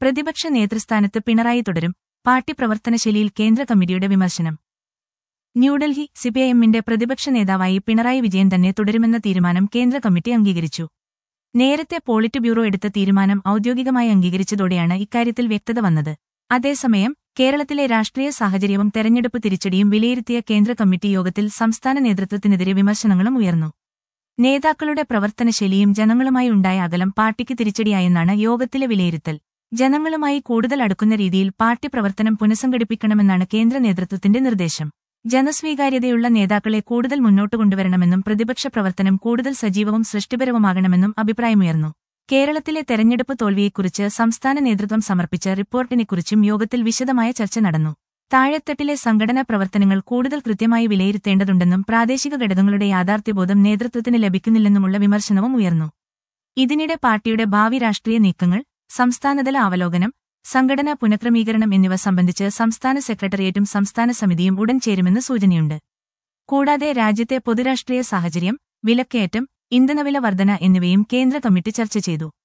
പ്രതിപക്ഷ നേതൃസ്ഥാനത്ത് പിണറായി തുടരും പാർട്ടി പ്രവർത്തനശൈലിയിൽ കേന്ദ്ര കമ്മിറ്റിയുടെ വിമർശനം ന്യൂഡൽഹി സിപിഐഎമ്മിന്റെ പ്രതിപക്ഷ നേതാവായി പിണറായി വിജയൻ തന്നെ തുടരുമെന്ന തീരുമാനം കേന്ദ്ര കമ്മിറ്റി അംഗീകരിച്ചു നേരത്തെ പോളിറ്റ് ബ്യൂറോ എടുത്ത തീരുമാനം ഔദ്യോഗികമായി അംഗീകരിച്ചതോടെയാണ് ഇക്കാര്യത്തിൽ വ്യക്തത വന്നത് അതേസമയം കേരളത്തിലെ രാഷ്ട്രീയ സാഹചര്യവും തെരഞ്ഞെടുപ്പ് തിരിച്ചടിയും വിലയിരുത്തിയ കേന്ദ്ര കമ്മിറ്റി യോഗത്തിൽ സംസ്ഥാന നേതൃത്വത്തിനെതിരെ വിമർശനങ്ങളും ഉയർന്നു നേതാക്കളുടെ പ്രവർത്തനശൈലിയും ജനങ്ങളുമായി ഉണ്ടായ അകലം പാർട്ടിക്ക് തിരിച്ചടിയായെന്നാണ് യോഗത്തിലെ വിലയിരുത്തൽ ജനങ്ങളുമായി കൂടുതൽ അടുക്കുന്ന രീതിയിൽ പാർട്ടി പ്രവർത്തനം പുനഃസംഘടിപ്പിക്കണമെന്നാണ് കേന്ദ്ര നേതൃത്വത്തിന്റെ നിർദ്ദേശം ജനസ്വീകാര്യതയുള്ള നേതാക്കളെ കൂടുതൽ മുന്നോട്ട് കൊണ്ടുവരണമെന്നും പ്രതിപക്ഷ പ്രവർത്തനം കൂടുതൽ സജീവവും സൃഷ്ടിപരവുമാകണമെന്നും അഭിപ്രായമുയർന്നു കേരളത്തിലെ തെരഞ്ഞെടുപ്പ് തോൽവിയെക്കുറിച്ച് സംസ്ഥാന നേതൃത്വം സമർപ്പിച്ച റിപ്പോർട്ടിനെക്കുറിച്ചും യോഗത്തിൽ വിശദമായ ചർച്ച നടന്നു താഴെത്തട്ടിലെ സംഘടനാ പ്രവർത്തനങ്ങൾ കൂടുതൽ കൃത്യമായി വിലയിരുത്തേണ്ടതുണ്ടെന്നും പ്രാദേശിക ഘടകങ്ങളുടെ യാഥാർത്ഥ്യബോധം നേതൃത്വത്തിന് ലഭിക്കുന്നില്ലെന്നുമുള്ള വിമർശനവും ഉയർന്നു ഇതിനിടെ പാർട്ടിയുടെ ഭാവി രാഷ്ട്രീയ നീക്കങ്ങൾ സംസ്ഥാനതല അവലോകനം സംഘടനാ പുനഃക്രമീകരണം എന്നിവ സംബന്ധിച്ച് സംസ്ഥാന സെക്രട്ടേറിയറ്റും സംസ്ഥാന സമിതിയും ഉടൻ ചേരുമെന്ന് സൂചനയുണ്ട് കൂടാതെ രാജ്യത്തെ പൊതുരാഷ്ട്രീയ സാഹചര്യം വിലക്കയറ്റം ഇന്ധനവില വർധന എന്നിവയും കേന്ദ്ര കമ്മിറ്റി ചർച്ച ചെയ്തു